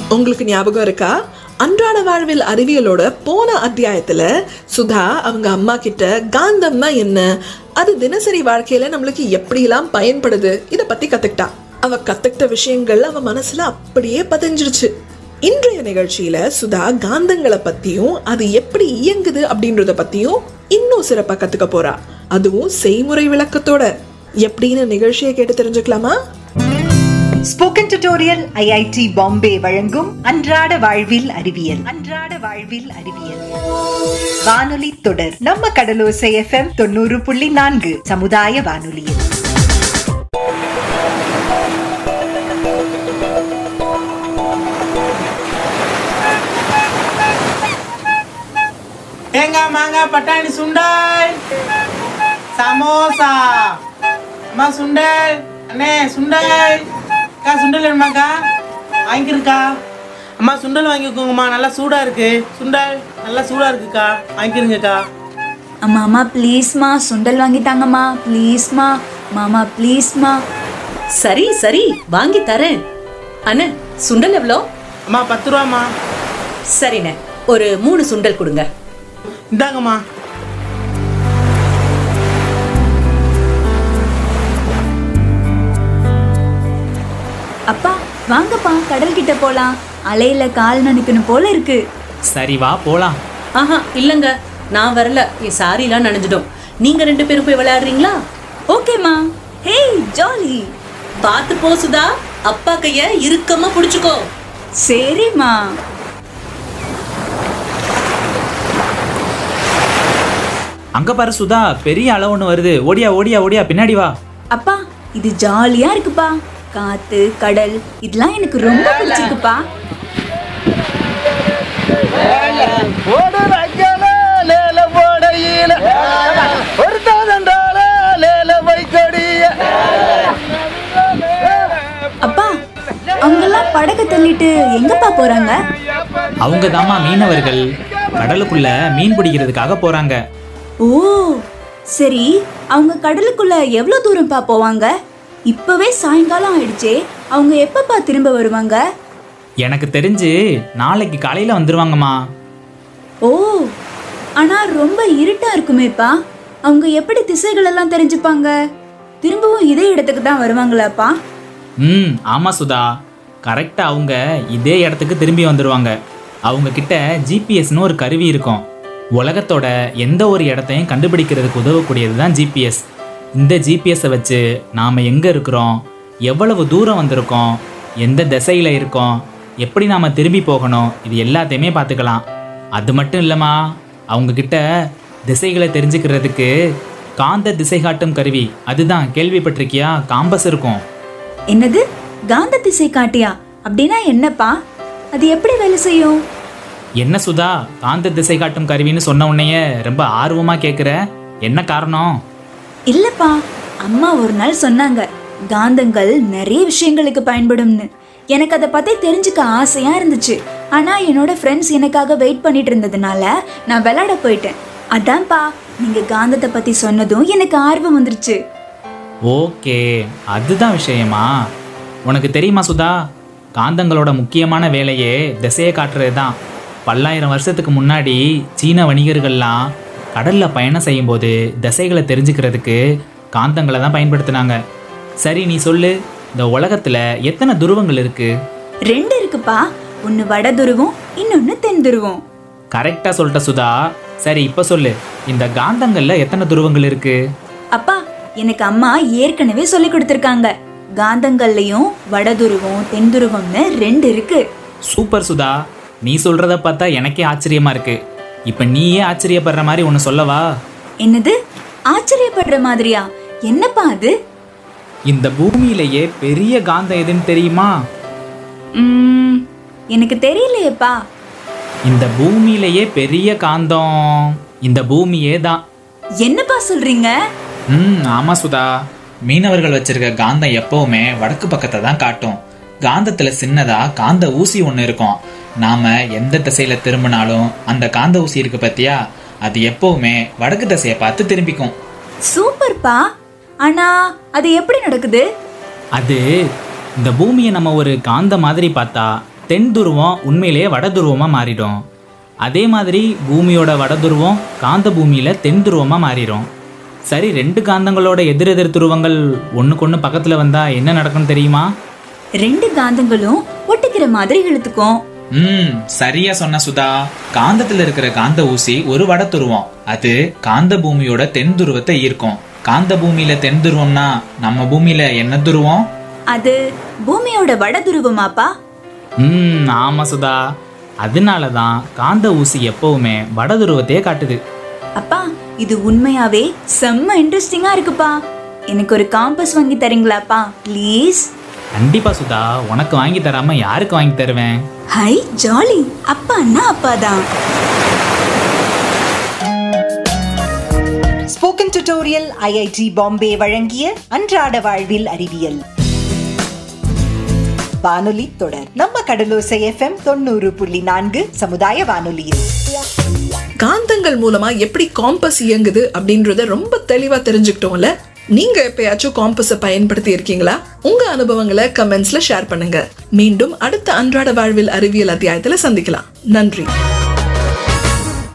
உங்களுக்கு ஞாபகம் இருக்கா அன்றாட வாழ்வில் அறிவியலோட போன அத்தியாயத்துல சுதா அவங்க அம்மா கிட்ட காந்தம்னா என்ன அது தினசரி வாழ்க்கையில நம்மளுக்கு எப்படிலாம் பயன்படுது இத பத்தி கத்துக்கிட்டா அவ கத்துக்கிட்ட விஷயங்கள் அவ மனசுல அப்படியே பதிஞ்சிருச்சு இன்றைய நிகழ்ச்சியில சுதா காந்தங்களை பத்தியும் அது எப்படி இயங்குது அப்படின்றத பத்தியும் இன்னும் சிறப்பா கத்துக்க போறா அதுவும் செய்முறை விளக்கத்தோட எப்படின்னு நிகழ்ச்சியை கேட்டு தெரிஞ்சுக்கலாமா ஸ்போக்கன் டியூட்டோரியல் ஐஐடி பாம்பே வழங்கும் அன்றாட வாழ்வில் அறிவியல் அன்றாட வாழ்வில் அறிவியல் வானொலி தொடர் நம்ம கடலோசை எஃப்எம் தொண்ணூறு புள்ளி நான்கு சமுதாய வானொலியில் தேங்காய் மாங்காய் பட்டாணி சுண்டல் சமோசா அம்மா சுண்டல் அண்ணே சுண்டல் அக்கா சுண்டல் வேணுமாக்கா வாங்கிருக்கா அம்மா சுண்டல் வாங்கிக்கோங்கம்மா நல்லா சூடா இருக்கு சுண்டல் நல்லா சூடா இருக்குக்கா வாங்கிருங்கக்கா அம்மா அம்மா ப்ளீஸ்மா சுண்டல் வாங்கி தாங்கம்மா ப்ளீஸ்மா மாமா ப்ளீஸ்மா சரி சரி வாங்கி தரேன் அண்ணே சுண்டல் எவ்வளோ அம்மா பத்து ரூபாம்மா சரிண்ணே ஒரு மூணு சுண்டல் கொடுங்க இந்தாங்கம்மா அப்பா வாங்கப்பா கடல் கிட்ட போலாம் அலையில கால் நனைக்கணும் போல இருக்கு சரி வா போலாம் ஆஹா இல்லைங்க நான் வரல என் சாரிலாம் நனைஞ்சிடும் நீங்க ரெண்டு பேரும் போய் விளையாடுறீங்களா ஓகேம்மா ஹேய் ஜாலி பார்த்து போ சுதா அப்பா கைய இறுக்கமா புடிச்சுக்கோ சரிம்மா அங்க பாரு சுதா பெரிய அளவு ஒன்று வருது ஓடியா ஓடியா ஓடியா பின்னாடி வா அப்பா இது ஜாலியா இருக்குப்பா காத்து கடல் இதெல்லாம் எனக்கு ரொம்ப பிடிச்சிருக்குப்பா ஓடு வைக்கல லேல போடையில ஒருத்தந்தால லேல வைக்கடிய அப்பா அவங்கெல்லாம் படகு தள்ளிட்டு எங்கப்பா போறாங்க அவங்க தாம்மா மீனவர்கள் கடலுக்குள்ள மீன் பிடிக்கிறதுக்காக போறாங்க ஓ சரி அவங்க கடலுக்குள்ள எவ்வளவு தூரம்ப்பா போவாங்க இப்பவே சாயங்காலம் ஆயிடுச்சே அவங்க எப்பப்பா திரும்ப வருவாங்க எனக்கு தெரிஞ்சு நாளைக்கு காலையில வந்துருவாங்கம்மா ஓ ஆனா ரொம்ப இருட்டா இருக்குமேப்பா அவங்க எப்படி திசைகள் எல்லாம் தெரிஞ்சுப்பாங்க திரும்பவும் இதே இடத்துக்கு தான் வருவாங்களாப்பா ம் ஆமா சுதா கரெக்டா அவங்க இதே இடத்துக்கு திரும்பி வந்துருவாங்க அவங்க கிட்ட ஜிபிஎஸ்னு ஒரு கருவி இருக்கும் உலகத்தோட எந்த ஒரு இடத்தையும் கண்டுபிடிக்கிறதுக்கு உதவக்கூடியது தான் ஜிபிஎஸ் இந்த ஜிபிஎஸ்ஸை வச்சு நாம் எங்கே இருக்கிறோம் எவ்வளவு தூரம் வந்திருக்கோம் எந்த திசையில் இருக்கோம் எப்படி நாம் திரும்பி போகணும் இது எல்லாத்தையுமே பார்த்துக்கலாம் அது மட்டும் இல்லைம்மா அவங்க கிட்ட திசைகளை தெரிஞ்சுக்கிறதுக்கு காந்த திசை காட்டும் கருவி அதுதான் கேள்விப்பட்டிருக்கியா காம்பஸ் இருக்கும் என்னது காந்த திசை காட்டியா அப்படின்னா என்னப்பா அது எப்படி வேலை செய்யும் என்ன சுதா காந்த திசை காட்டும் கருவின்னு சொன்ன உடனேயே ரொம்ப ஆர்வமா கேட்குற என்ன காரணம் இல்லப்பா அம்மா ஒரு நாள் சொன்னாங்க காந்தங்கள் நிறைய விஷயங்களுக்கு பயன்படும்னு எனக்கு அதை பத்தி தெரிஞ்சுக்க ஆசையா இருந்துச்சு ஆனா என்னோட ஃப்ரெண்ட்ஸ் எனக்காக வெயிட் பண்ணிட்டு இருந்ததுனால நான் விளையாட போயிட்டேன் அதான்ப்பா நீங்க காந்தத்தை பத்தி சொன்னதும் எனக்கு ஆர்வம் வந்துருச்சு ஓகே அதுதான் விஷயமா உனக்கு தெரியுமா சுதா காந்தங்களோட முக்கியமான வேலையே திசையை காட்டுறது தான் பல்லாயிரம் வருஷத்துக்கு முன்னாடி சீன வணிகர்கள்லாம் கடலில் பயணம் செய்யும்போது திசைகளை தெரிஞ்சுக்கிறதுக்கு காந்தங்களை தான் பயன்படுத்தினாங்க சரி நீ சொல்லு இந்த உலகத்தில் எத்தனை துருவங்கள் இருக்குது ரெண்டு இருக்குப்பா ஒன்னு வட துருவம் இன்னொன்னு தென் துருவம் கரெக்டாக சொல்லிட்ட சுதா சரி இப்போ சொல்லு இந்த காந்தங்களில் எத்தனை துருவங்கள் இருக்குது அப்பா எனக்கு அம்மா ஏற்கனவே சொல்லி கொடுத்துருக்காங்க காந்தங்கள்லயும் வட துருவம் தென் துருவம்னு ரெண்டு இருக்கு சூப்பர் சுதா நீ சொல்றத பார்த்தா எனக்கே ஆச்சரியமா இருக்கு இப்ப நீயே ஆச்சரியப்படுற மாதிரி ஒன்று சொல்லவா என்னது ஆச்சரியப்படுற மாதிரியா என்னப்பா அது இந்த பூமியிலேயே பெரிய காந்தம் எதுன்னு தெரியுமா ம், எனக்கு தெரியலையேப்பா இந்த பூமியிலேயே பெரிய காந்தம் இந்த பூமியே தான் என்னப்பா சொல்றீங்க ம் ஆமா சுதா மீனவர்கள் வச்சிருக்க காந்தம் எப்பவுமே வடக்கு பக்கத்தை தான் காட்டும் காந்தத்துல சின்னதா காந்த ஊசி ஒன்று இருக்கும் நாம எந்த திசையில திரும்பினாலும் அந்த காந்த ஊசி இருக்கு பத்தியா அது எப்பவுமே வடக்கு திசையை பார்த்து திரும்பிக்கும் சூப்பர்ப்பா ஆனா அது எப்படி நடக்குது அது இந்த பூமியை நம்ம ஒரு காந்த மாதிரி பார்த்தா தென் துருவம் உண்மையிலேயே வட துருவமாக மாறிடும் அதே மாதிரி பூமியோட வட துருவம் காந்த பூமியில் தென் துருவமாக மாறிடும் சரி ரெண்டு காந்தங்களோட எதிரெதிர் துருவங்கள் ஒன்றுக்கு ஒன்று பக்கத்தில் வந்தால் என்ன நடக்கும்னு தெரியுமா ரெண்டு காந்தங்களும் ஒட்டிக்கிற மாதிரி இழுத்துக்கும் ம் சரியா சொன்ன சுதா காந்தத்துல இருக்கிற காந்த ஊசி ஒரு வட துருவம் அது காந்த பூமியோட தென் துருவத்தை ஈர்க்கும் காந்த பூமியில தென் துருவம்னா நம்ம பூமியில என்ன துருவம் அது பூமியோட வட துருவமாப்பா ம் ஆமா சுதா அதனால தான் காந்த ஊசி எப்பவுமே வட துருவத்தையே காட்டுது அப்பா இது உண்மையாவே செம்ம இன்ட்ரெஸ்டிங்கா இருக்குப்பா எனக்கு ஒரு காம்பஸ் வாங்கி தரீங்களாப்பா ப்ளீஸ் கண்டிப்பா சுதா உனக்கு வாங்கி தராம யாருக்கு வாங்கி தருவேன் ஹை ஜாலி அப்பான்னா அப்பா தான் ஸ்போக்கன் டியூட்டோரியல் ஐஐடி பாம்பே வழங்கிய அன்றாட வாழ்வில் அறிவியல் வானொலி தொடர் நம்ம கடலோசை எஃப்எம் தொண்ணூறு புள்ளி நான்கு சமுதாய வானொலியில் காந்தங்கள் மூலமா எப்படி காம்பஸ் இயங்குது அப்படின்றத ரொம்ப தெளிவா தெரிஞ்சுக்கிட்டோம்ல நீங்க எப்பயாச்சும் காம்பஸை பயன்படுத்தி இருக்கீங்களா உங்க அனுபவங்களை கமெண்ட்ஸ்ல ஷேர் பண்ணுங்க மீண்டும் அடுத்த அன்றாட வாழ்வில் அறிவியல் அத்தியாயத்துல சந்திக்கலாம் நன்றி